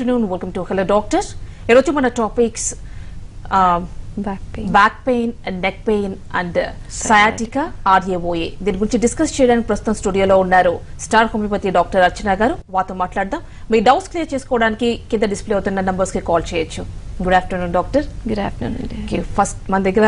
Afternoon welcome to hello doctor ఈరోజు మన topics back pain back pain and neck pain and sciatica ఆర్ఏఓఏ దీని గురించి డిస్కస్ చేయడానికి ప్రస్తుతం స్టూడియోలో ఉన్నారు స్టార్ హోమియోపతి డాక్టర్ అర్చన గారు వారితో మాట్లాడదాం మీ డౌట్స్ క్లియర్ చేసుకోవడానికి కింద డిస్ప్లే అవుతున్న నంబర్స్ కి కాల్ చేయొచ్చు good afternoon doctor good afternoon అండి ఫస్ట్ మన దగ్గర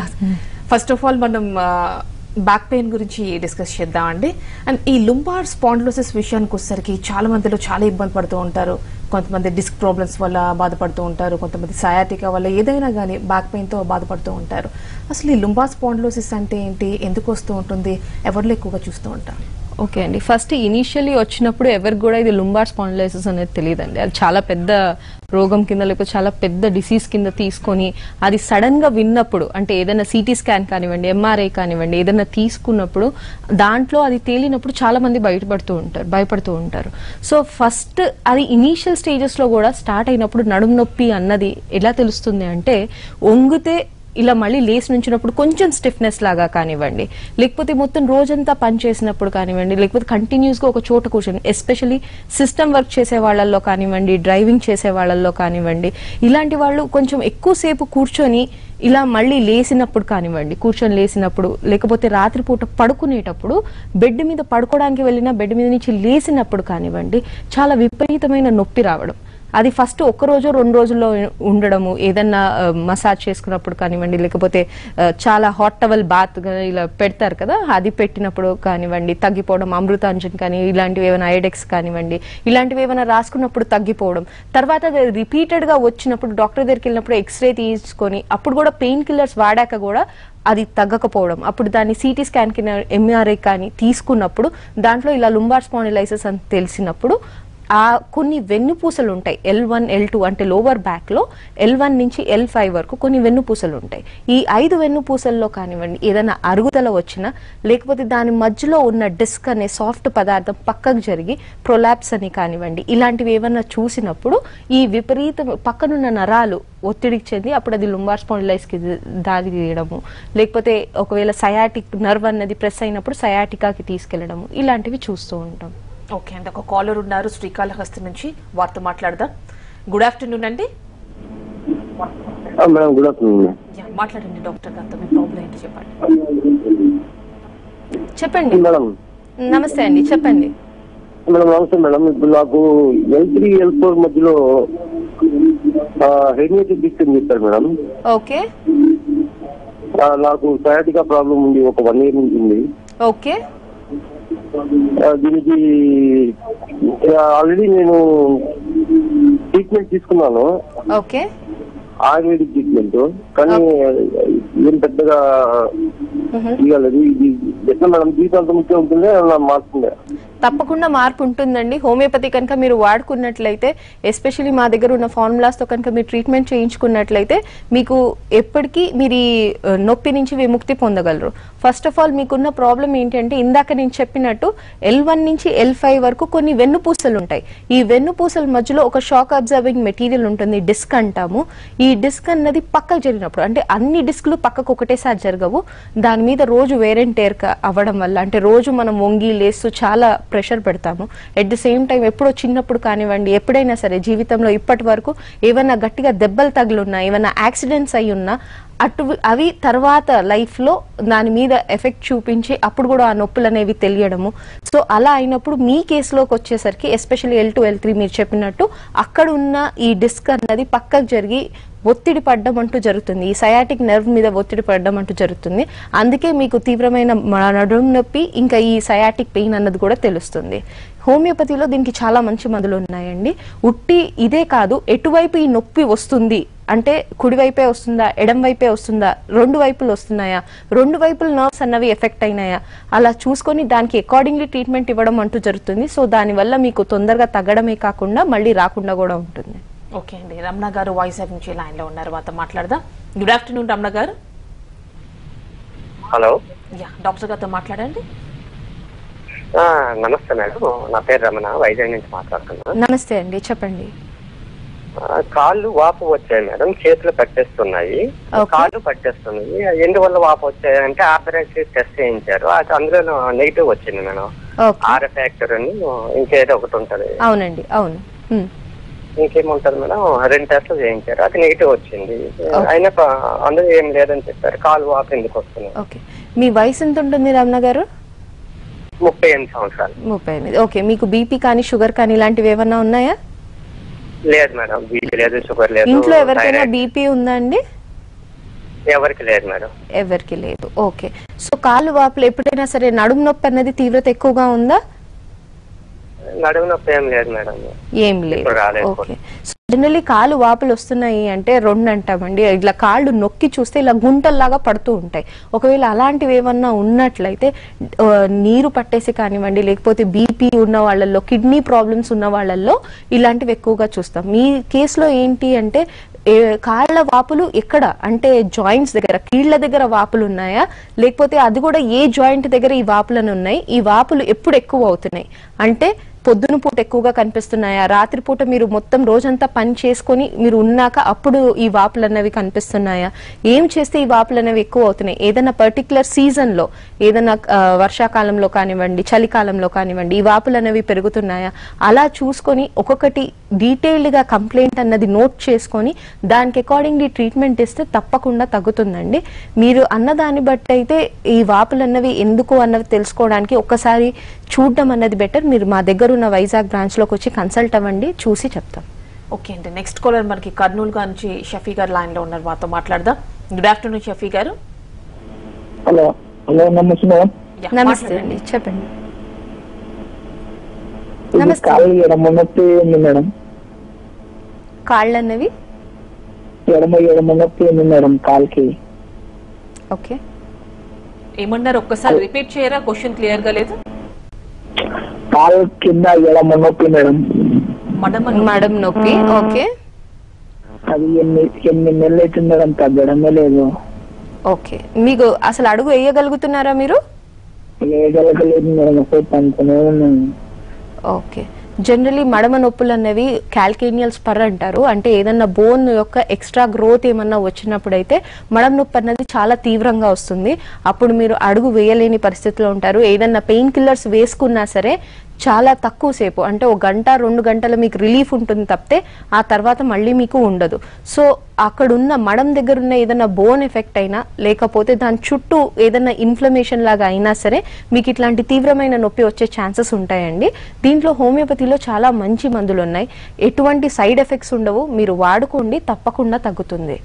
ఫస్ట్ ఆఫ్ ఆల్ మనం బ్యాక్ పెయిన్ గురించి డిస్కస్ చేద్దాం అండి అండ్ ఈ లుంబార్ స్పాండ్లోసిస్ విషయానికి వచ్చేసరికి చాలా మందిలో చాలా ఇబ్బంది పడుతూ ఉంటారు కొంతమంది డిస్క్ ప్రాబ్లమ్స్ వల్ల బాధపడుతూ ఉంటారు కొంతమంది సయాటికా వల్ల ఏదైనా కానీ బ్యాక్ పెయిన్తో బాధపడుతూ ఉంటారు అసలు ఈ లుంబార్ స్పాండ్లోసిస్ అంటే ఏంటి ఎందుకు వస్తూ ఉంటుంది ఎవరిలో ఎక్కువగా చూస్తూ ఉంటారు ఓకే అండి ఫస్ట్ ఇనీషియల్లీ వచ్చినప్పుడు ఎవరికి కూడా ఇది లుంబార్ స్పాండిలైసిస్ అనేది తెలియదండి అది చాలా పెద్ద రోగం కింద లేకపోతే చాలా పెద్ద డిసీజ్ కింద తీసుకొని అది సడన్ గా విన్నప్పుడు అంటే ఏదైనా సిటీ స్కాన్ కానివ్వండి ఎంఆర్ఐ కానివ్వండి ఏదైనా తీసుకున్నప్పుడు దాంట్లో అది తేలినప్పుడు చాలా మంది బయటపడుతూ ఉంటారు భయపడుతూ ఉంటారు సో ఫస్ట్ అది ఇనీషియల్ స్టేజెస్ లో కూడా స్టార్ట్ అయినప్పుడు నడుము నొప్పి అన్నది ఎలా తెలుస్తుంది అంటే వంగితే ఇలా మళ్ళీ లేచి నుంచినప్పుడు కొంచెం స్టిఫ్నెస్ లాగా కానివ్వండి లేకపోతే మొత్తం రోజంతా పని చేసినప్పుడు కానివ్వండి లేకపోతే కంటిన్యూస్ గా ఒక చోట కూర్చొని ఎస్పెషలీ సిస్టమ్ వర్క్ చేసే వాళ్ళల్లో కానివ్వండి డ్రైవింగ్ చేసే వాళ్ళల్లో కానివ్వండి ఇలాంటి వాళ్ళు కొంచెం ఎక్కువసేపు కూర్చొని ఇలా మళ్ళీ లేసినప్పుడు కానివ్వండి కూర్చొని లేసినప్పుడు లేకపోతే రాత్రిపూట పడుకునేటప్పుడు బెడ్ మీద పడుకోవడానికి వెళ్ళినా బెడ్ మీద నుంచి లేసినప్పుడు కానివ్వండి చాలా విపరీతమైన నొప్పి రావడం అది ఫస్ట్ ఒక్క రోజు రెండు రోజుల్లో ఉండడము ఏదన్నా మసాజ్ చేసుకున్నప్పుడు కానివ్వండి లేకపోతే ఆ, చాలా హాట్ టవల్ బాత్ ఇలా పెడతారు కదా అది పెట్టినప్పుడు కానివ్వండి తగ్గిపోవడం అమృతాంజన్ కానీ ఇలాంటివి ఏమైనా ఐడెక్స్ కానివ్వండి ఇలాంటివి ఏమైనా రాసుకున్నప్పుడు తగ్గిపోవడం తర్వాత రిపీటెడ్ గా వచ్చినప్పుడు డాక్టర్ దగ్గరికి వెళ్ళినప్పుడు ఎక్స్రే తీసుకొని అప్పుడు కూడా పెయిన్ కిల్లర్స్ వాడాక కూడా అది తగ్గకపోవడం అప్పుడు దాన్ని సిటీ స్కాన్ కింద ఎంఆర్ఐ కానీ తీసుకున్నప్పుడు దాంట్లో ఇలా లుంబార్ స్పాండిలైసిస్ అని తెలిసినప్పుడు ఆ కొన్ని వెన్నుపూసలు ఉంటాయి ఎల్ వన్ ఎల్ టూ అంటే లోవర్ బ్యాక్ లో ఎల్ వన్ నుంచి ఎల్ ఫైవ్ వరకు కొన్ని వెన్నుపూసలు ఉంటాయి ఈ ఐదు వెన్నుపూసల్లో కానివ్వండి ఏదైనా అరుగుదల వచ్చినా లేకపోతే దాని మధ్యలో ఉన్న డిస్క్ అనే సాఫ్ట్ పదార్థం పక్కకు జరిగి ప్రొలాప్స్ అని కానివ్వండి ఇలాంటివి ఏమన్నా చూసినప్పుడు ఈ విపరీత పక్కనున్న నరాలు ఒత్తిడికి చెంది అప్పుడు అది లుంబార్ స్పాండిలైస్ కి దారి తీయడము లేకపోతే ఒకవేళ సయాటిక్ నర్వ్ అన్నది ప్రెస్ అయినప్పుడు సయాటికాకి తీసుకెళ్లడము ఇలాంటివి చూస్తూ ఉంటాం ఓకే అండి ఒక కాలర్ ఉన్నారు శ్రీకాళహస్తి నుంచి వారితో మాట్లాడదాం గుడ్ ఆఫ్టర్నూన్ అండి ఆ, మేడం గుడ్ ఆఫ్టర్నూన్ యా, మాట్లాడండి డాక్టర్ గారితో మీ ప్రాబ్లం ఏంటి చెప్పండి చెప్పండి మేడం నమస్తే అండి చెప్పండి మేడం నమస్తే మేడం ఇప్పుడు నాకు ఎల్ త్రీ ఎల్ ఫోర్ మధ్యలో హెర్నియేటివ్ డిస్క్ అని చెప్పారు మేడం ఓకే ఆ, నాకు సయాటికా ప్రాబ్లం ఉంది ఒక వన్ ఇయర్ నుంచి ఉంది ఓకే ఆ, దీనికి ఆల్రెడీ నేను ట్రీట్మెంట్ తీసుకున్నాను ఓకే ఆయుర్వేదిక్ ట్రీట్మెంట్ కానీ ఏం పెద్దగా ఇవ్వలేదు ఇది ఎట్లా మేడం జీవితాంతం ముఖ్యం ఉంటుందే అలా మారుతుందే తప్పకుండా మార్పు ఉంటుందండి హోమియోపతి కనుక మీరు వాడుకున్నట్లయితే ఎస్పెషల్లీ మా దగ్గర ఉన్న ఫార్ములాస్ తో కనుక మీరు ట్రీట్మెంట్ చేయించుకున్నట్లయితే మీకు ఎప్పటికీ మీరు ఈ ఆ, నొప్పి నుంచి విముక్తి పొందగలరు ఫస్ట్ ఆఫ్ ఆల్ మీకున్న ప్రాబ్లం ఏంటంటే ఇందాక నేను చెప్పినట్టు ఎల్ వన్ నుంచి ఎల్ ఫైవ్ వరకు కొన్ని వెన్నుపూసలు ఉంటాయి ఈ వెన్నుపూసల మధ్యలో ఒక షాక్ అబ్జర్వింగ్ మెటీరియల్ ఉంటుంది డిస్క్ అంటాము ఈ డిస్క్ అన్నది పక్కకు జరిగినప్పుడు అంటే అన్ని డిస్క్లు పక్కకు ఒకటేసారి జరగవు దాని మీద రోజు వేరెంట్ టేర్ అవ్వడం వల్ల అంటే రోజు మనం వంగి లేస్తూ చాలా ప్రెషర్ పెడతాము ఎట్ ది సేమ్ టైం ఎప్పుడో చిన్నప్పుడు కానివ్వండి ఎప్పుడైనా సరే జీవితంలో ఇప్పటి వరకు ఏమైనా గట్టిగా దెబ్బలు తగిలున్నా ఏమైనా యాక్సిడెంట్స్ అయి ఉన్నా అటు అవి తర్వాత లైఫ్ లో దాని మీద ఎఫెక్ట్ చూపించి అప్పుడు కూడా ఆ నొప్పులు అనేవి తెలియడము సో అలా అయినప్పుడు మీ కేసులోకి వచ్చేసరికి especially L two L three మీరు చెప్పినట్టు అక్కడ ఉన్న ఈ డిస్క్ అన్నది పక్కకు జరిగి ఒత్తిడి పడ్డం అంటూ జరుగుతుంది ఈ సయాటిక్ నర్వ్ మీద ఒత్తిడి పడ్డం అంటూ జరుగుతుంది అందుకే మీకు తీవ్రమైన మ- నడుము నొప్పి ఇంకా ఈ సయాటిక్ పెయిన్ అన్నది కూడా తెలుస్తుంది హోమియోపతిలో దీనికి చాలా మంచి మందులు ఉన్నాయండి ఉట్టి ఇదే కాదు ఎటువైపు ఈ నొప్పి వస్తుంది అంటే కుడివైపే వస్తుందా ఎడం వైపే వస్తుందా రెండు వైపులు వస్తున్నాయా రెండు వైపుల నర్వ్స్ అన్నవి ఎఫెక్ట్ అయినాయా అలా చూసుకొని దానికి అకార్డింగ్లీ ట్రీట్మెంట్ ఇవ్వడం అంటూ జరుగుతుంది సో దానివల్ల మీకు తొందరగా తగ్గడమే కాకుండా మళ్ళీ రాకుండా కూడా ఉంటుంది ఓకే అండి రమణ గారు వాయిస్ నుంచి లైన్ లో ఉన్నారు వారితో మాట్లాడదాం గుడ్ ఆఫ్టర్నూన్ రమణ గారు హలో యా డాక్టర్ గారితో మాట్లాడండి ఆ, నమస్తే మేడం నా పేరు రమణ వైజాగ్ నుంచి మాట్లాడుతున్నాను నమస్తే అండి చెప్పండి ఆ, కాళ్ళు వాపు వచ్చాయి మేడం చేతులు పట్టేస్తున్నాయి Okay. కాళ్ళు పట్టేస్తున్నాయి ఎందువల్ల వాపు వచ్చాయి అంటే ఆర్థరైటిస్ టెస్ట్ చేయించారు అది అందులో నెగిటివ్ వచ్చింది మేడం ఓకే ఆర్ ఫ్యాక్టర్ అని ఇంకేదో ఒకటి ఉంటది అవునండి అవును ఉమ్. ఇంకేముంటది మేడం రెండు టెస్ట్లు చేయించారు అది నెగిటివ్ వచ్చింది అయినా ప- అందులో ఏం లేదని చెప్పారు కాలు వాపు ఎందుకు వస్తుంది ఓకే మీ వయసు ఎంత ఉంటుంది రమణ గారు ముప్పై ఎనిమిది సంవత్సరాలు ముప్పై ఎనిమిది ఓకే మీకు బీపీ కానీ షుగర్ కానీ ఇలాంటివి ఏమన్నా ఉన్నాయా లేదు మేడం బీపీ లేదు షుగర్ లేదు ఇంట్లో ఎవరికైనా థైరాయిడ్ బీపీ ఉందా అండి ఎవరికి లేదు మేడం ఎవరికి లేదు ఓకే సో కాళ్ళు వాపులు ఎప్పుడైనా సరే నడుము నొప్పి అన్నది తీవ్రత ఎక్కువగా ఉందా నడుము నొప్పి ఏం లేదు మేడం ఏం లేదు ఇప్పుడు రాలేదు. ఓకే సో జనరల్లీ కాళ్ళు వాపులు వస్తున్నాయి అంటే రెండు అంటామండి ఇట్లా కాళ్ళు నొక్కి చూస్తే ఇలా గుంటల్లాగా పడుతూ ఉంటాయి ఒకవేళ అలాంటివి ఏమన్నా ఉన్నట్లయితే ఆ, నీరు పట్టేసి కానివ్వండి లేకపోతే బీపీ ఉన్న వాళ్ళల్లో కిడ్నీ ప్రాబ్లమ్స్ ఉన్న వాళ్ళల్లో ఇలాంటివి ఎక్కువగా చూస్తాం మీ కేసులో ఏంటి అంటే ఏ కాళ్ళ వాపులు ఎక్కడ అంటే జాయింట్స్ దగ్గర కీళ్ళ దగ్గర వాపులు ఉన్నాయా లేకపోతే అది కూడా ఏ జాయింట్ దగ్గర ఈ వాపులను ఉన్నాయి ఈ వాపులు ఎప్పుడు ఎక్కువ అవుతున్నాయి అంటే పొద్దున పూట ఎక్కువగా కనిపిస్తున్నాయా రాత్రిపూట మీరు మొత్తం రోజంతా పని చేసుకొని మీరు ఉన్నాక అప్పుడు ఈ వాపులు అన్నవి కనిపిస్తున్నాయా ఏం చేస్తే ఈ వాపులు అనేవి ఎక్కువ అవుతున్నాయి ఏదైనా పర్టికులర్ సీజన్ లో ఏదైనా ఆ, వర్షాకాలంలో కానివ్వండి చలికాలంలో కానివ్వండి ఈ వాపులు అనేవి పెరుగుతున్నాయా అలా చూసుకొని ఒక్కొక్కటి డీటెయిల్డ్ గా కంప్లైంట్ అన్నది నోట్ చేసుకొని దానికి అకార్డింగ్లీ ట్రీట్మెంట్ ఇస్తే తప్పకుండా తగ్గుతుందండి మీరు అన్నదాన్ని బట్టి అయితే ఈ వాపులు అన్నవి ఎందుకు అన్నవి తెలుసుకోవడానికి ఒక్కసారి చూడడం అన్నది బెటర్ మీరు మా దగ్గర ఉన్న వైజాగ్ బ్రాంచ్ లోకి వచ్చి కన్సల్ట్ అవ్వండి చూసి చెప్తాం ఓకే అండి నెక్స్ట్ కాలర్ మనకి కర్నూలు గారి నుంచి షఫీ గారు లైన్ లో ఉన్నారు మాతో మాట్లాడదాం గుడ్ ఆఫ్టర్నూన్ షఫీ గారు హలో హలో నమస్తే మేడం Yeah, నమస్తే మాట్లాడండి. అండి చెప్పండి ఇది నమస్తే. కాళ్ళు ఎడమ నొప్పి ఉంది మేడం కాళ్ళు అన్నవి ఎడమ ఎడమ నొప్పి ఉంది మేడం కాలుకి ఓకే ఏమన్నారు ఒక్కసారి రిపీట్ చేయరా క్వశ్చన్ క్లియర్ గా లేదు కాలు కింద ఎడమ నొప్పి మేడం మడమ మడం నొప్పి ఓకే అది ఎన్ని ఎన్ని నెలలు అవుతుంది మేడం తగ్గడమే లేదు ఓకే మీకు అసలు అడుగు వేయగలుగుతున్నారా మీరు వేయగలగలేదు మేడం ఒకటి పంచునే ఉన్నాను ఓకే జనరలీ మడమ నొప్పులు అనేవి క్యాల్కేనియల్ స్పర్ అంటారు అంటే ఏదన్నా బోన్ యొక్క ఎక్స్ట్రా గ్రోత్ ఏమన్నా వచ్చినప్పుడు అయితే మడం నొప్పి అన్నది చాలా తీవ్రంగా వస్తుంది అప్పుడు మీరు అడుగు వేయలేని పరిస్థితిలో ఉంటారు ఏదన్నా పెయిన్ కిల్లర్స్ వేసుకున్నా సరే చాలా తక్కువ సేపు అంటే ఒక గంట రెండు గంటల మీకు రిలీఫ్ ఉంటుంది తప్పితే ఆ తర్వాత మళ్ళీ మీకు ఉండదు సో అక్కడున్న మడం దగ్గర ఉన్న ఏదైనా బోన్ ఎఫెక్ట్ అయినా లేకపోతే దాని చుట్టూ ఏదైనా ఇన్ఫ్లమేషన్ లాగా అయినా సరే మీకు ఇట్లాంటి తీవ్రమైన నొప్పి వచ్చే ఛాన్సెస్ ఉంటాయండి దీంట్లో హోమియోపతిలో చాలా మంచి మందులు ఉన్నాయి ఎటువంటి సైడ్ ఎఫెక్ట్స్ ఉండవు మీరు వాడుకోండి తప్పకుండా తగ్గుతుంది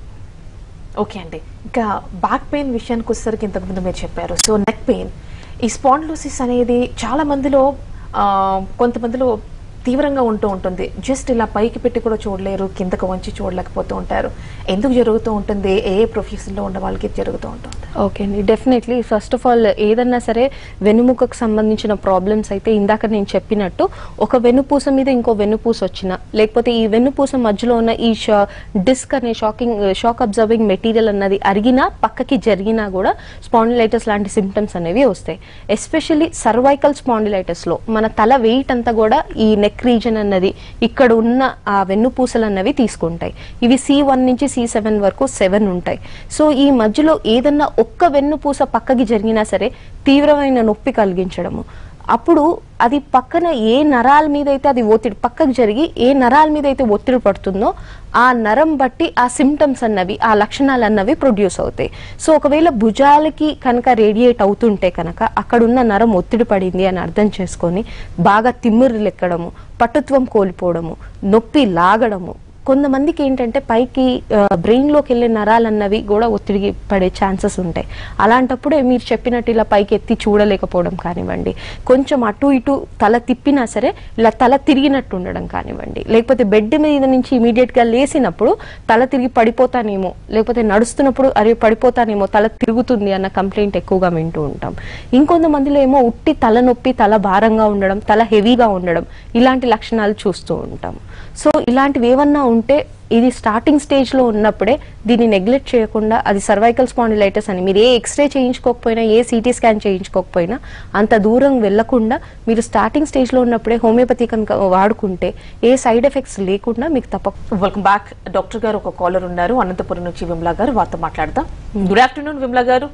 ఓకే అండి ఇంకా బ్యాక్ పెయిన్ విషయానికి వచ్చేసరికి ఇంతకుముందు మీరు చెప్పారు సో నెక్ పెయిన్ ఈ స్పాండ్లోసిస్ అనేది చాలా మందిలో ఆ, కొంతమందిలో తీవ్రంగా ఉంటూ ఉంటుంది జస్ట్ ఇలా పైకి పెట్టి కూడా చూడలేరు కిందకు వంచి చూడలేకపోతూ ఉంటారు ఎందుకు జరుగుతూ ఉంటుంది ఏ ఏ ప్రొఫెషన్లో ఉన్న వాళ్ళకి ఇది జరుగుతూ ఉంటుంది ఓకే అండి డెఫినెట్లీ ఫస్ట్ ఆఫ్ ఆల్ ఏదన్నా సరే వెనుముకకు సంబంధించిన ప్రాబ్లమ్స్ అయితే ఇందాక నేను చెప్పినట్టు ఒక వెన్నుపూస మీద ఇంకో వెన్నుపూస వచ్చిన లేకపోతే ఈ వెన్నుపూస మధ్యలో ఉన్న ఈ డిస్క్ అనే షాకింగ్ షాక్ అబ్జర్వింగ్ మెటీరియల్ అన్నది అరిగినా పక్కకి జరిగినా కూడా స్పాండిలైటిస్ లాంటి సిమ్టమ్స్ అనేవి వస్తాయి ఎస్పెషల్లీ సర్వైకల్ స్పాండిలైటిస్ లో మన తల వెయిట్ అంతా కూడా ఈ నెక్ రీజన్ అన్నది ఇక్కడ ఉన్న ఆ వెన్నుపూసలు అన్నవి తీసుకుంటాయి ఇవి సి వన్ నుంచి సి సెవెన్ వరకు సెవెన్ ఉంటాయి సో ఈ మధ్యలో ఏదన్నా ఒక్క వెన్నుపూస పక్కకి జరిగినా సరే తీవ్రమైన నొప్పి కలిగించడము అప్పుడు అది పక్కన ఏ నరాల మీద అయితే అది ఒత్తిడి పక్కకు జరిగి ఏ నరాల మీద అయితే ఒత్తిడి పడుతుందో ఆ నరం బట్టి ఆ సిమ్టమ్స్ అన్నవి ఆ లక్షణాలు అన్నవి ప్రొడ్యూస్ అవుతాయి సో ఒకవేళ భుజాలకి కనుక రేడియేట్ అవుతుంటే కనుక అక్కడున్న నరం ఒత్తిడి పడింది అని అర్థం చేసుకొని బాగా తిమ్మిర్లు ఎక్కడము పటుత్వం కోల్పోవడము నొప్పి లాగడము కొంతమందికి ఏంటంటే పైకి బ్రెయిన్ లోకి వెళ్ళే నరాలన్నవి కూడా ఒత్తిడికి పడే ఛాన్సెస్ ఉంటాయి అలాంటప్పుడే మీరు చెప్పినట్టు ఇలా పైకి ఎత్తి చూడలేకపోవడం కానివ్వండి కొంచెం అటు ఇటు తల తిప్పినా సరే ఇలా తల తిరిగినట్టు ఉండడం కానివ్వండి లేకపోతే బెడ్ మీద నుంచి ఇమీడియట్ గా లేసినప్పుడు తల తిరిగి పడిపోతానేమో లేకపోతే నడుస్తున్నప్పుడు అరే పడిపోతానేమో తల తిరుగుతుంది అన్న కంప్లైంట్ ఎక్కువగా వింటూ ఉంటాం ఇంకొంతమందిలో ఏమో ఉట్టి తలనొప్పి తల భారంగా ఉండడం తల హెవీగా ఉండడం ఇలాంటి లక్షణాలు చూస్తూ ఉంటాం సో ఇలాంటివి ఏమన్నా ఉంటే ఇది స్టార్టింగ్ స్టేజ్ లో ఉన్నప్పుడే దీన్ని నెగ్లెక్ట్ చేయకుండా అది సర్వైకల్ స్పాండిలైటిస్ అని మీరు ఏ ఎక్స్రే చేయించుకోకపోయినా ఏ సిటీ స్కాన్ చేయించుకోకపోయినా అంత దూరం వెళ్లకుండా మీరు స్టార్టింగ్ స్టేజ్ లో ఉన్నప్పుడే హోమియోపతి కనుక వాడుకుంటే ఏ సైడ్ ఎఫెక్ట్స్ లేకుండా మీకు తప్ప వెల్కమ్ బ్యాక్ డాక్టర్ గారు ఒక కాలర్ ఉన్నారు అనంతపురం నుంచి విమలా గారు వారితో మాట్లాడదాం గుడ్ ఆఫ్టర్నూన్ విమలా గారు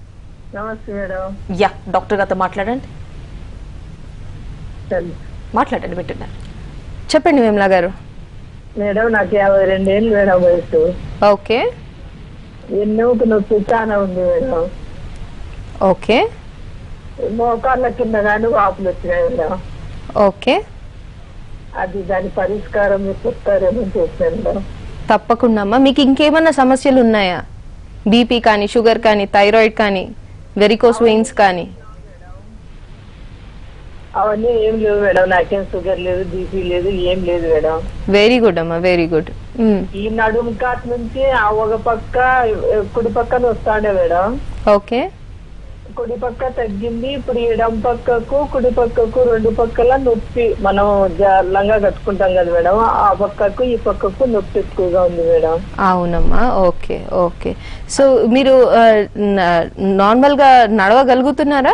నమస్తే మేడం యా డాక్టర్ గారితో మాట్లాడండి మాట్లాడండి వింటున్నారు చెప్పండి విమలా గారు మేడం నాకు యాభై రెండేళ్ళు మేడం వయసు ఓకే ఎన్నోకు నొప్పి చాలా ఉంది మేడం ఓకే మోకాళ్ళ కింద కానీ వాపులు వచ్చినాయి మేడం ఓకే అది దాని పరిష్కారం మీరు చెప్తారేమో చేశాను మేడం తప్పకుండా అమ్మా మీకు ఇంకేమన్నా సమస్యలు ఉన్నాయా బీపీ కానీ షుగర్ కానీ థైరాయిడ్ కానీ వెరికోస్ వెయిన్స్ కానీ అవన్నీ ఏం లేవు మేడం నాకేం షుగర్ లేదు బీపీ లేదు ఏం లేదు మేడం వెరీ గుడ్ అమ్మా వెరీ గుడ్ ఈ నడుము కాట్ నుంచి ఆ ఒక పక్క ఏ, కుడి పక్కన వస్తాండే మేడం ఓకే కుడి పక్క తగ్గింది ఇప్పుడు ఎడం పక్కకు కుడి పక్కకు రెండు పక్కల నొప్పి మనం జ- లంగా కట్టుకుంటాం కదా మేడం ఆ పక్కకు ఈ పక్కకు నొప్పి ఎక్కువగా ఉంది మేడం అవునమ్మా ఓకే ఓకే సో మీరు ఆ, న- నార్మల్గా నడవగలుగుతున్నారా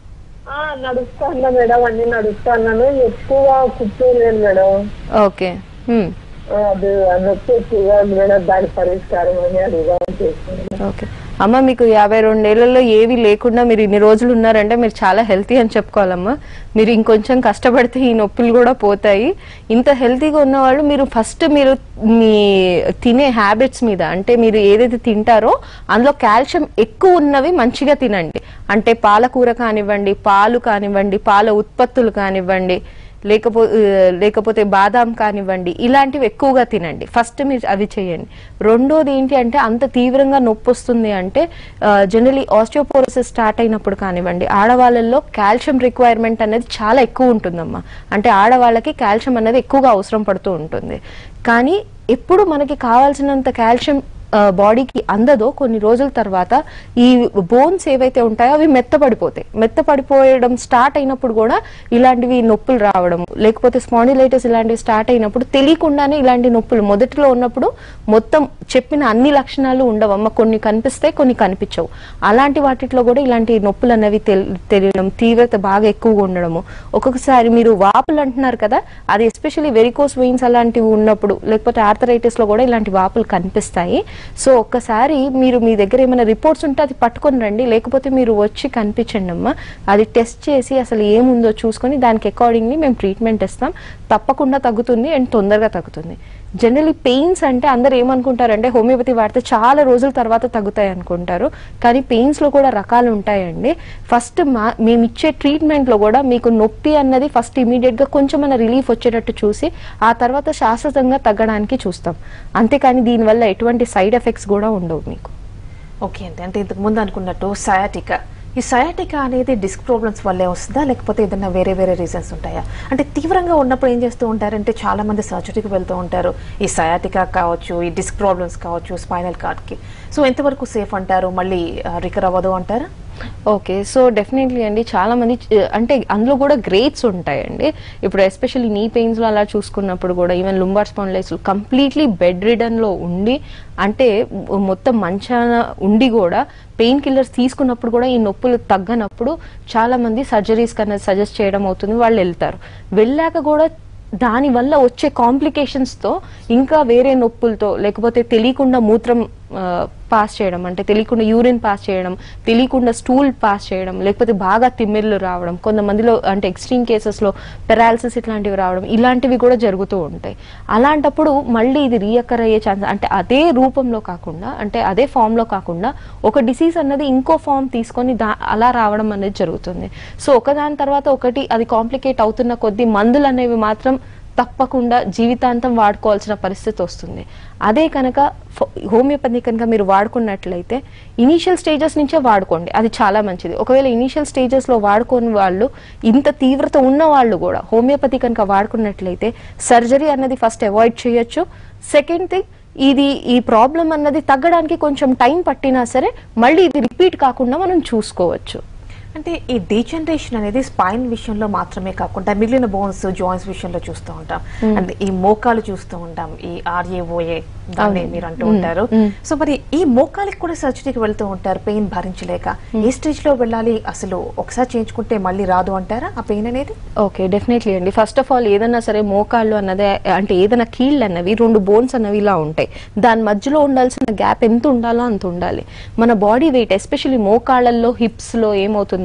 ఆ నడుస్తాను మేడం అన్ని నడుస్తాను ఎక్కువ కూర్చోలేను మేడం ఓకే మ్మ్. ఆ, అది ఆ నొప్పి ఎక్కువగా ఉంది మేడం దాని పరిష్కారం అని అడుగుదామని చేస్తున్నాను ఓకే అమ్మ మీకు యాభై రెండేళ్లలో ఏవి లేకుండా మీరు ఇన్ని రోజులు ఉన్నారంటే మీరు చాలా హెల్తీ అని చెప్పుకోవాలమ్మా మీరు ఇంకొంచెం కష్టపడితే ఈ నొప్పులు కూడా పోతాయి ఇంత హెల్తీగా ఉన్నవాళ్ళు మీరు ఫస్ట్ మీరు మీ తినే హ్యాబిట్స్ మీద అంటే మీరు ఏదైతే తింటారో అందులో కాల్షియం ఎక్కువ ఉన్నవి మంచిగా తినండి అంటే పాలకూర కానివ్వండి పాలు కానివ్వండి పాల ఉత్పత్తులు కానివ్వండి లేకపో లేకపోతే బాదాం కానివ్వండి ఇలాంటివి ఎక్కువగా తినండి ఫస్ట్ మీరు అవి చేయండి రెండోది ఏంటి అంటే అంత తీవ్రంగా నొప్పి వస్తుంది అంటే జనరలీ ఆస్టియోపోరోసిస్ స్టార్ట్ అయినప్పుడు కానివ్వండి ఆడవాళ్ళల్లో కాల్షియం రిక్వైర్మెంట్ అనేది చాలా ఎక్కువ ఉంటుందమ్మా అంటే ఆడవాళ్ళకి కాల్షియం అనేది ఎక్కువగా అవసరం పడుతూ ఉంటుంది కానీ ఎప్పుడు మనకి కావాల్సినంత కాల్షియం బాడీకి అందదో కొన్ని రోజుల తర్వాత ఈ బోన్స్ ఏవైతే ఉంటాయో అవి మెత్తపడిపోతాయి మెత్తపడిపోయడం స్టార్ట్ అయినప్పుడు కూడా ఇలాంటివి నొప్పులు రావడం లేకపోతే స్పాండిలైటిస్ ఇలాంటివి స్టార్ట్ అయినప్పుడు తెలియకుండానే ఇలాంటి నొప్పులు మొదటిలో ఉన్నప్పుడు మొత్తం చెప్పిన అన్ని లక్షణాలు ఉండవమ్మ కొన్ని కనిపిస్తాయి కొన్ని కనిపించవు అలాంటి వాటిలో కూడా ఇలాంటి నొప్పులు అనేవి తెల్- తెలియడం తీవ్రత బాగా ఎక్కువగా ఉండడము ఒక్కొక్కసారి మీరు వాపులు అంటున్నారు కదా అది ఎస్పెషల్లీ వెరికోస్ వెయిన్స్ అలాంటివి ఉన్నప్పుడు లేకపోతే ఆర్థరైటిస్ లో కూడా ఇలాంటి వాపులు కనిపిస్తాయి సో ఒక్కసారి మీరు మీ దగ్గర ఏమైనా రిపోర్ట్స్ ఉంటే అది పట్టుకొని రండి లేకపోతే మీరు వచ్చి కనిపించండి అమ్మా అది టెస్ట్ చేసి అసలు ఏముందో చూసుకొని దానికి అకార్డింగ్లీ మేము ట్రీట్మెంట్ ఇస్తాం తప్పకుండా తగ్గుతుంది అండ్ తొందరగా తగ్గుతుంది జనరలీ పెయిన్స్ అంటే అందరు ఏమనుకుంటారంటే హోమియోపతి వాడితే చాలా రోజుల తర్వాత తగ్గుతాయి అనుకుంటారు కానీ పెయిన్స్ లో కూడా రకాలు ఉంటాయండి ఫస్ట్ మా మేము ఇచ్చే ట్రీట్మెంట్ లో కూడా మీకు నొప్పి అన్నది ఫస్ట్ ఇమీడియట్ గా కొంచెం రిలీఫ్ వచ్చేటట్టు చూసి ఆ తర్వాత శాశ్వతంగా తగ్గడానికి చూస్తాం అంతేకాని దీనివల్ల ఎటువంటి సైడ్ ఎఫెక్ట్స్ కూడా ఉండవు మీకు ఓకే అండి అంటే ఇంతకు ముందు అనుకున్నట్టు సయాటికా ఈ సయాటికా అనేది డిస్క్ ప్రాబ్లమ్స్ వల్లే వస్తుందా లేకపోతే ఏదైనా వేరే వేరే రీజన్స్ ఉంటాయా అంటే తీవ్రంగా ఉన్నప్పుడు ఏం చేస్తూ ఉంటారంటే చాలా మంది సర్జరీకి వెళ్తూ ఉంటారు ఈ సయాటికా కావచ్చు ఈ డిస్క్ ప్రాబ్లమ్స్ కావచ్చు స్పైనల్ కార్డ్కి సో ఎంతవరకు సేఫ్ అంటారు మళ్ళీ రికర్ అవ్వదు అంటారా ఓకే సో డెఫినెట్లీ అండి చాలా మంది చ- అంటే అందులో కూడా గ్రేడ్స్ ఉంటాయండి ఇప్పుడు ఎస్పెషల్లీ నీ పెయిన్స్ లో అలా చూసుకున్నప్పుడు కూడా even lumbar spondylosis completely bed ridden లో ఉండి అంటే మ- మొత్తం మంచాన ఉండి కూడా పెయిన్ కిల్లర్స్ తీసుకున్నప్పుడు కూడా ఈ నొప్పులు తగ్గనప్పుడు చాలా మంది సర్జరీస్ కన్నా సజెస్ట్ చేయడం అవుతుంది వాళ్ళు వెళ్తారు వెళ్ళాక కూడా దాని వల్ల వచ్చే కాంప్లికేషన్స్ తో ఇంకా వేరే నొప్పులతో లేకపోతే తెలియకుండా మూత్రం పాస్ చేయడం అంటే తెలియకుండా యూరిన్ పాస్ చేయడం తెలియకుండా స్టూల్ పాస్ చేయడం లేకపోతే బాగా తిమ్మిర్లు రావడం కొంతమందిలో అంటే ఎక్స్ట్రీమ్ కేసెస్ లో పెరాలసిస్ ఇట్లాంటివి రావడం ఇలాంటివి కూడా జరుగుతూ ఉంటాయి అలాంటప్పుడు మళ్ళీ ఇది రీయక్కర్ అయ్యే ఛాన్స్ అంటే అదే రూపంలో కాకుండా అంటే అదే ఫామ్ లో కాకుండా ఒక డిసీజ్ అన్నది ఇంకో ఫామ్ తీసుకొని దా అలా రావడం అనేది జరుగుతుంది సో ఒకదాని తర్వాత ఒకటి అది కాంప్లికేట్ అవుతున్న కొద్దీ మందులు అనేవి మాత్రం తప్పకుండా జీవితాంతం వాడుకోవాల్సిన పరిస్థితి వస్తుంది అదే కనుక ఫ- హోమియోపతి కనుక మీరు వాడుకున్నట్లయితే ఇనీషియల్ స్టేజెస్ నుంచే వాడుకోండి అది చాలా మంచిది ఒకవేళ ఇనీషియల్ స్టేజెస్ లో వాడుకోని వాళ్ళు ఇంత తీవ్రత ఉన్న వాళ్ళు కూడా హోమియోపతి కనుక వాడుకున్నట్లయితే సర్జరీ అన్నది ఫస్ట్ అవాయిడ్ చేయొచ్చు సెకండ్ థింగ్ ఇది ఈ ప్రాబ్లం అన్నది తగ్గడానికి కొంచెం టైం పట్టినా సరే మళ్ళీ ఇది రిపీట్ కాకుండా మనం చూసుకోవచ్చు అంటే ఈ డీజనరేషన్ అనేది స్పైన్ విషయంలో మాత్రమే కాకుండా మిగిలిన బోన్స్ జాయింట్స్ విషయంలో చూస్తూ ఉంటాం అండ్ ఈ మోకాలు చూస్తూ ఉంటాం ఈ ఆర్ఏఓఏ దాన్ని మీరు అంటూ ఉంటారు సో మరి ఈ మోకాలికి కూడా సర్జరీకి వెళ్తూ ఉంటారు పెయిన్ భరించలేక ఏ స్టేజ్ లో వెళ్ళాలి అసలు ఒకసారి చేయించుకుంటే మళ్ళీ రాదు అంటారా ఆ పెయిన్ అనేది ఓకే డెఫినెట్లీ అండి ఫస్ట్ ఆఫ్ ఆల్ ఏదైనా సరే మోకాళ్ళు అన్నదే అంటే ఏదైనా కీళ్ళు అన్నవి రెండు బోన్స్ అన్నవి ఇలా ఉంటాయి దాని మధ్యలో ఉండాల్సిన గ్యాప్ ఎంత ఉండాలో అంత ఉండాలి మన బాడీ వెయిట్ ఎస్పెషల్లీ మోకాళ్ళల్లో హిప్స్ లో ఏమవుతుందంటే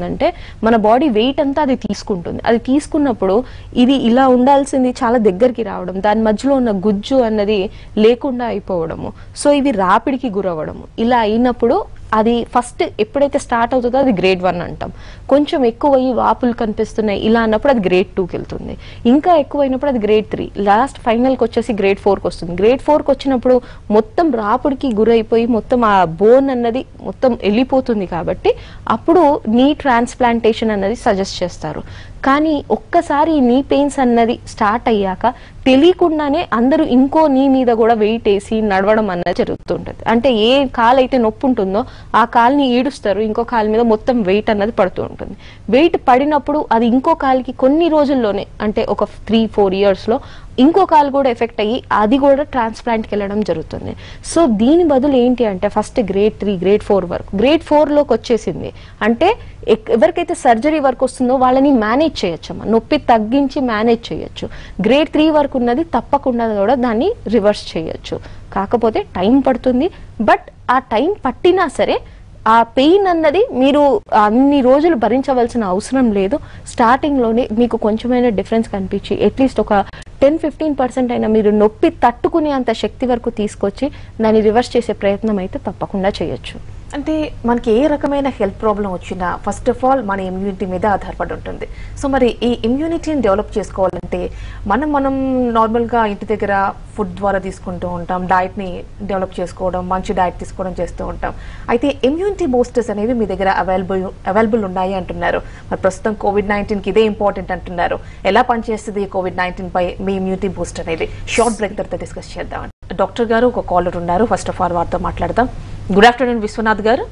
ఏమవుతుందంటే మన బాడీ వెయిట్ అంతా అది తీసుకుంటుంది అది తీసుకున్నప్పుడు ఇది ఇలా ఉండాల్సింది చాలా దగ్గరికి రావడం దాని మధ్యలో ఉన్న గుజ్జు అన్నది లేకుండా అయిపోవడము సో ఇవి రాపిడికి గురవ్వడము ఇలా అయినప్పుడు అది ఫస్ట్ ఎప్పుడైతే స్టార్ట్ అవుతుందో అది గ్రేడ్ వన్ అంటాం కొంచెం ఎక్కువ అయ్యి వాపులు కనిపిస్తున్నాయి ఇలా అన్నప్పుడు అది గ్రేడ్ టూకి వెళ్తుంది ఇంకా ఎక్కువైనప్పుడు అది గ్రేడ్ త్రీ లాస్ట్ ఫైనల్కి వచ్చేసి గ్రేడ్ ఫోర్కి వస్తుంది గ్రేడ్ ఫోర్కి వచ్చినప్పుడు మొత్తం రాపుడికి గురైపోయి మొత్తం ఆ బోన్ అన్నది మొత్తం వెళ్ళిపోతుంది కాబట్టి అప్పుడు నీ ట్రాన్స్ప్లాంటేషన్ అన్నది సజెస్ట్ చేస్తారు కానీ ఒక్కసారి ఈ నీ పెయిన్స్ అన్నది స్టార్ట్ అయ్యాక తెలియకుండానే అందరూ ఇంకో నీ మీద కూడా వెయిట్ వేసి నడవడం అన్నది జరుగుతుంటది అంటే ఏ కాలు అయితే నొప్పి ఉంటుందో ఆ కాలుని ఈడుస్తారు ఇంకో కాలు మీద మొత్తం వెయిట్ అన్నది పడుతూ ఉంటుంది వెయిట్ పడినప్పుడు అది ఇంకో కాలుకి కొన్ని రోజుల్లోనే అంటే ఒక త్రీ ఫోర్ ఇయర్స్ లో ఇంకో కాలు కూడా ఎఫెక్ట్ అయ్యి అది కూడా ట్రాన్స్ప్లాంట్కి వెళ్ళడం జరుగుతుంది సో దీని బదులు ఏంటి అంటే first grade three grade four వరకు గ్రేడ్ ఫోర్లోకి వచ్చేసింది అంటే ఎక్- ఎవరికైతే సర్జరీ వరకు వస్తుందో వాళ్ళని మేనేజ్ చేయొచ్చమ్మా నొప్పి తగ్గించి మేనేజ్ చేయొచ్చు గ్రేడ్ త్రీ వరకు ఉన్నది తప్పకుండా కూడా దాన్ని రివర్స్ చేయొచ్చు కాకపోతే టైం పడుతుంది బట్ ఆ టైం పట్టినా సరే ఆ పెయిన్ అన్నది మీరు అన్ని రోజులు భరించవలసిన అవసరం లేదు స్టార్టింగ్ లోనే మీకు కొంచెమైనా డిఫరెన్స్ కనిపించి అట్లీస్ట్ ఒక టెన్ ఫిఫ్టీన్ పర్సెంట్ అయినా మీరు నొప్పి తట్టుకునే అంత శక్తి వరకు తీసుకొచ్చి దాన్ని రివర్స్ చేసే ప్రయత్నం అయితే తప్పకుండా చేయొచ్చు అంటే మనకి ఏ రకమైన హెల్త్ ప్రాబ్లం వచ్చినా ఫస్ట్ ఆఫ్ ఆల్ మన ఇమ్యూనిటీ మీద ఆధారపడి ఉంటుంది సో మరి ఈ ఇమ్యూనిటీని డెవలప్ చేసుకోవాలంటే మనం మనం నార్మల్గా ఇంటి దగ్గర ఫుడ్ ద్వారా తీసుకుంటూ ఉంటాం డైట్ని డెవలప్ చేసుకోవడం మంచి డైట్ తీసుకోవడం చేస్తూ ఉంటాం అయితే ఇమ్యూనిటీ బూస్టర్స్ అనేవి మీ దగ్గర అవైలబుల్ అవైలబుల్ ఉన్నాయి అంటున్నారు మరి ప్రస్తుతం కోవిడ్ నైన్టీన్కి ఇదే ఇంపార్టెంట్ అంటున్నారు ఎలా పనిచేస్తుంది కోవిడ్ నైన్టీన్ పై మీ ఇమ్యూనిటీ బూస్ట్ అనేది షార్ట్ బ్రేక్ తర్వాత డిస్కస్ చేద్దాం డాక్టర్ గారు ఒక కాలర్ ఉన్నారు ఫస్ట్ ఆఫ్ ఆల్ వారితో మాట్లాడదాం గుడ్ ఆఫ్టర్నూన్ విశ్వనాథ్ గారు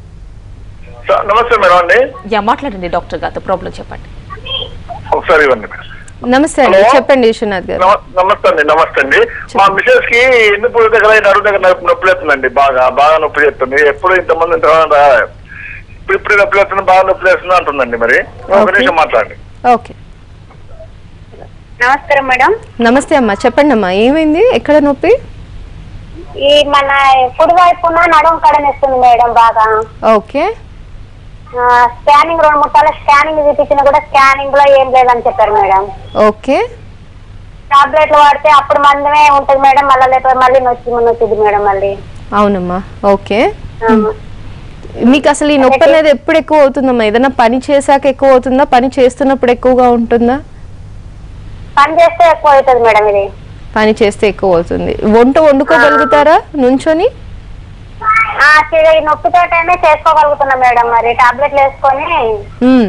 సార్, నమస్తే మేడం అండి యా మాట్లాడండి డాక్టర్ గారితో ప్రాబ్లం చెప్పండి ఒకసారి ఇవ్వండి మేడం నమస్తే అండి హలో? చెప్పండి విశ్వనాథ్ గారు నమ- నమస్తే అండి నమస్తే అండి మా మిసెస్ కి ఎన్ని పూల దగ్గర నడుము దగ్గర నొప్పి నొప్పి లేస్తుందండి బాగా బాగా నొప్పి చేస్తుంది ఎప్పుడు ఇంతమంది ఇంత- ఇప్పుడు ఇప్పుడు నొప్పి లేస్తుంది బాగా నొప్పి లేస్తుంది అంటుందండి మరి ఒక ఓకే. నిమిషం మాట్లాడండి ఓకే నమస్కారం మేడం నమస్తే అమ్మా చెప్పండి అమ్మా ఏమైంది ఎక్కడ నొప్పి ఈ మన కుడి వైపున నడుము కడనిస్తుంది మేడం బాగా ఓకే ఆ, స్కానింగ్ రెండు మూడు సార్లు స్కానింగ్ చూపించినా కూడా స్కానింగ్ లో ఏం లేదని చెప్పారు మేడం ఓకే టాబ్లెట్లు వాడితే అప్పుడు మందమే ఉంటది మేడం మళ్ళీ లేకపోతే మళ్ళీ నొచ్చి నొచ్చింది మేడం మళ్ళీ అవునమ్మా ఓకే ఆ, మీకు అసలు ఈ నొప్పి అనేది ఎప్పుడు ఎక్కువ అవుతుందమ్మా ఏదైనా పని చేశాక ఎక్కువ అవుతుందా పని చేస్తున్నప్పుడు ఎక్కువగా ఉంటుందా పని చేస్తే ఎక్కువ అవుతుంది మేడం ఇది పని చేస్తే ఎక్కువ అవుతుంది వంట వండుకోగలుగుతారా నుంచొని ఆ, చిర- ఈ నొప్పితోటనే చేసుకోగలుగుతున్నా మేడం మరి టాబ్లెట్లు వేసుకొని మ్మ్.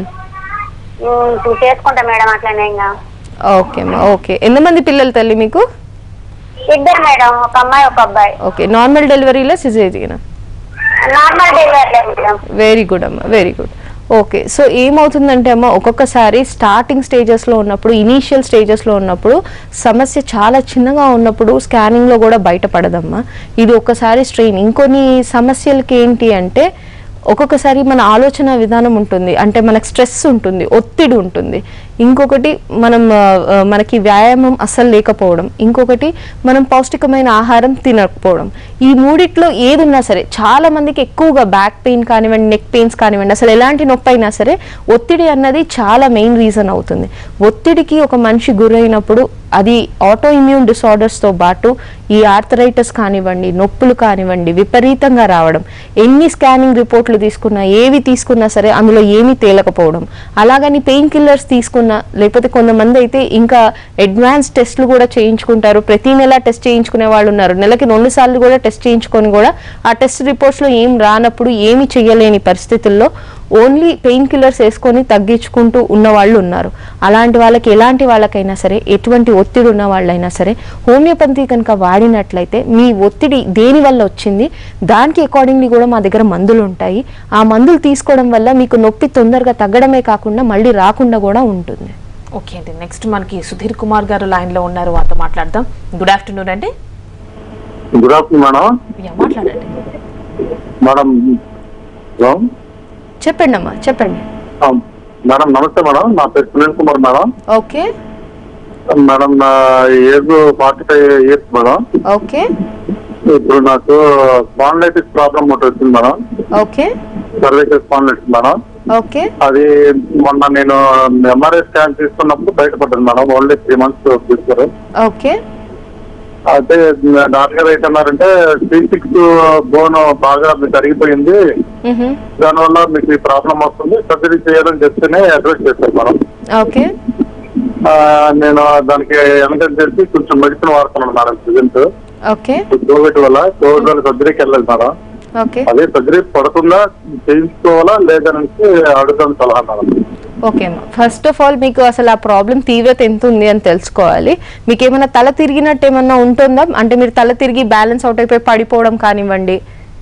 ఉమ్, చేసుకుంటా మేడం అట్లనే ఇంకా ఓకే అమ్మా ఓకే ఎంతమంది పిల్లలు తల్లి మీకు ఇద్దరు మేడం ఒక అమ్మాయి ఒక అబ్బాయి ఓకే నార్మల్ డెలివరీలో సిజేరియనా normal delivery madam very good అమ్మా వెరీ గుడ్ ఓకే సో ఏమవుతుందంటే అమ్మ ఒక్కొక్కసారి స్టార్టింగ్ స్టేజెస్లో ఉన్నప్పుడు ఇనీషియల్ స్టేజెస్లో ఉన్నప్పుడు సమస్య చాలా చిన్నగా ఉన్నప్పుడు స్కానింగ్లో కూడా బయటపడదమ్మా ఇది ఒక్కసారి స్ట్రెయిన్ ఇంకొన్ని సమస్యలకి ఏంటి అంటే ఒక్కొక్కసారి మన ఆలోచన విధానం ఉంటుంది అంటే మనకు స్ట్రెస్ ఉంటుంది ఒత్తిడి ఉంటుంది ఇంకొకటి మనం ఆ, ఆ, మనకి వ్యాయామం అస్సలు లేకపోవడం ఇంకొకటి మనం పౌష్టికమైన ఆహారం తినకపోవడం ఈ మూడిట్లో ఏది ఉన్నా సరే చాలా మందికి ఎక్కువగా బ్యాక్ పెయిన్ కానివ్వండి నెక్ పెయిన్స్ కానివ్వండి అసలు ఎలాంటి నొప్పి అయినా సరే ఒత్తిడి అన్నది చాలా మెయిన్ రీజన్ అవుతుంది ఒత్తిడికి ఒక మనిషి గురైనప్పుడు అది ఆటో ఇమ్యూన్ డిసార్డర్స్తో పాటు ఈ ఆర్థరైటిస్ కానివ్వండి నొప్పులు కానివ్వండి విపరీతంగా రావడం ఎన్ని స్కానింగ్ రిపోర్ట్లు తీసుకున్నా ఏవి తీసుకున్నా సరే అందులో ఏమీ తేలకపోవడం అలాగని పెయిన్ కిల్లర్స్ తీసుకున్నా లేకపోతే కొంతమంది అయితే ఇంకా అడ్వాన్స్ టెస్ట్లు కూడా చేయించుకుంటారు ప్రతి నెల టెస్ట్ చేయించుకునే వాళ్ళు ఉన్నారు నెలకి రెండు సార్లు కూడా టెస్ట్ చేయించుకొని కూడా ఆ టెస్ట్ రిపోర్ట్స్లో ఏం రానప్పుడు ఏమి చేయలేని పరిస్థితుల్లో ఓన్లీ పెయిన్ కిల్లర్స్ వేసుకొని తగ్గించుకుంటూ ఉన్న వాళ్ళు ఉన్నారు అలాంటి వాళ్ళకి ఎలాంటి వాళ్ళకైనా సరే ఎటువంటి ఒత్తిడి ఉన్న వాళ్ళైనా సరే హోమియోపతి కనుక వాడినట్లయితే మీ ఒత్తిడి దేని వల్ల వచ్చింది దానికి అకార్డింగ్లీ కూడా మా దగ్గర మందులు ఉంటాయి ఆ మందులు తీసుకోవడం వల్ల మీకు నొప్పి తొందరగా తగ్గడమే కాకుండా మళ్ళీ రాకుండా కూడా ఉంటుంది ఓకే అండి నెక్స్ట్ మనకి సుధీర్ కుమార్ గారు లైన్ లో ఉన్నారు వారితో మాట్లాడదాం గుడ్ ఆఫ్టర్నూన్ అండి గుడ్ ఆఫ్టర్నూన్ మేడం యా మాట్లాడండి మేడం హలో చెప్పండి అమ్మా చెప్పండి ఆ, మేడం నమస్తే మేడం నా పేరు Sunil Kumar madam okay madam నా age forty five years madam okay ఇప్పుడు నాకు స్పాండ్లైటిస్ ప్రాబ్లం ఒకటి వచ్చింది madam okay cervical spondylitis madam okay అది మొన్న నేను ఎంఆర్ఐ స్కాన్ తీసుకున్నప్పుడు బయటపడ్డాను మేడం ఓన్లీ త్రీ మంత్స్ తీసుకున్నారు ఓకే అయితే డాక్టర్ గారు ఏంటన్నారంటే త్రీ సిక్స్ బోన్ బాగా మీకు అరిగిపోయింది మ్హూ. దానివల్ల మీకు ఈ ప్రాబ్లం వస్తుంది సర్జరీ చేయాలని చెప్తేనే అడ్వైస్ చేశారు మేడం ఓకే ఆ, నేను దానికి వెనకని తెలిసి కొంచెం మెడిసిన్ వాడుతున్నాను మేడం ప్రజెంట్ ఓకే కోవిడ్ వల్ల కోవిడ్ వల్ల సర్జరీకి వెళ్ళాలి మేడం ఓకే అదే సర్జరీ పడకుండా చేయించుకోవాలా లేదనేసి అడుగుతాను సలహా మేడం ఓకే అమ్మా ఫస్ట్ ఆఫ్ ఆల్ మీకు అసలు ఆ ప్రాబ్లం తీవ్రత ఎంత ఉంది అని తెలుసుకోవాలి మీకు ఏమైనా తల తిరిగినట్టు ఏమన్నా ఉంటుందా అంటే మీరు తల తిరిగి బ్యాలెన్స్ అవుట్ అయిపోయి పడిపోవడం కానివ్వండి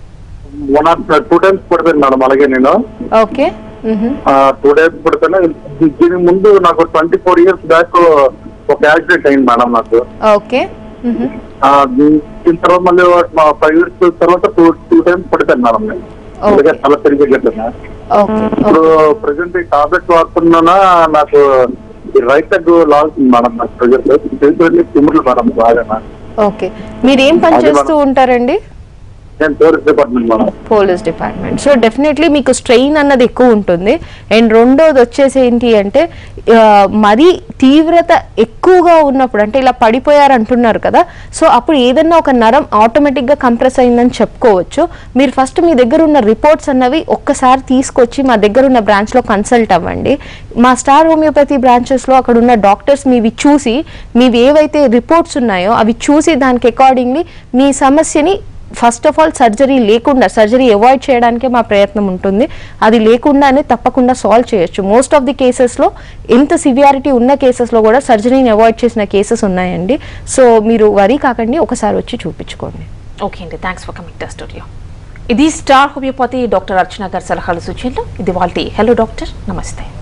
వన్ ఆర్ టూ టైమ్స్ పడిపోయింది మేడం అలాగే నేను ఓకే మ్హూ. టూ డేస్ పడితేనే దీని ముందు నాకు ట్వంటీ ఫోర్ ఇయర్స్ బ్యాక్ ఒక యాక్సిడెంట్ అయింది మేడం నాకు ఓకే మ్హూ. ఆ, దీని దీని తర్వాత మళ్ళీ ఫైవ్ ఇయర్స్ తర్వాత టూ టూ టైమ్స్ పడిపోయాను మేడం నేను అందుకే తల తిరిగి గట్టినా ఓకే ఇప్పుడు ప్రెసెంట్ ఈ టాబ్లెట్ వాడుతున్నానా నాకు ఈ రైట్ లెగ్ లాగుతుంది మేడం నాకు ప్రెసెంట్ చేతులన్నీ తిమ్ములు మేడం బాగా ఓకే మీరు ఏం పని అది చేస్తూ మనం- ఉంటారండి నేను tourist department madam police department so definitely మీకు స్ట్రెయిన్ అన్నది ఎక్కువ ఉంటుంది అండ్ రెండోది వచ్చేసి ఏంటి అంటే ఆ, మరీ తీవ్రత ఎక్కువగా ఉన్నప్పుడు అంటే ఇలా పడిపోయారు అంటున్నారు కదా సో అప్పుడు ఏదన్నా ఒక నరం ఆటోమేటిక్గా కంప్రెస్ అయిందని చెప్పుకోవచ్చు మీరు ఫస్ట్ మీ దగ్గర ఉన్న రిపోర్ట్స్ అన్నవి ఒక్కసారి తీసుకొచ్చి మా దగ్గర ఉన్న బ్రాంచ్లో కన్సల్ట్ అవ్వండి మా స్టార్ హోమియోపతి బ్రాంచెస్లో అక్కడ ఉన్న డాక్టర్స్ మీవి చూసి మీవి ఏవైతే రిపోర్ట్స్ ఉన్నాయో అవి చూసి దానికి అకార్డింగ్లీ మీ సమస్యని ఫస్ట్ ఆఫ్ ఆల్ సర్జరీ లేకుండా సర్జరీ అవాయిడ్ చేయడానికే మా ప్రయత్నం ఉంటుంది అది లేకుండానే తప్పకుండా సాల్వ్ చేయొచ్చు మోస్ట్ ఆఫ్ ది కేసెస్లో ఎంత సివియారిటీ ఉన్న కేసెస్లో కూడా సర్జరీని అవాయిడ్ చేసిన కేసెస్ ఉన్నాయండి సో మీరు వరీ కాకండి ఒకసారి వచ్చి చూపించుకోండి ఓకే అండి thanks for coming to studio ఇది స్టార్ హోమియోపతి డాక్టర్ అర్చన గారి సలహాలు సూచనలు ఇది వాళ్ళ హలో డాక్టర్ నమస్తే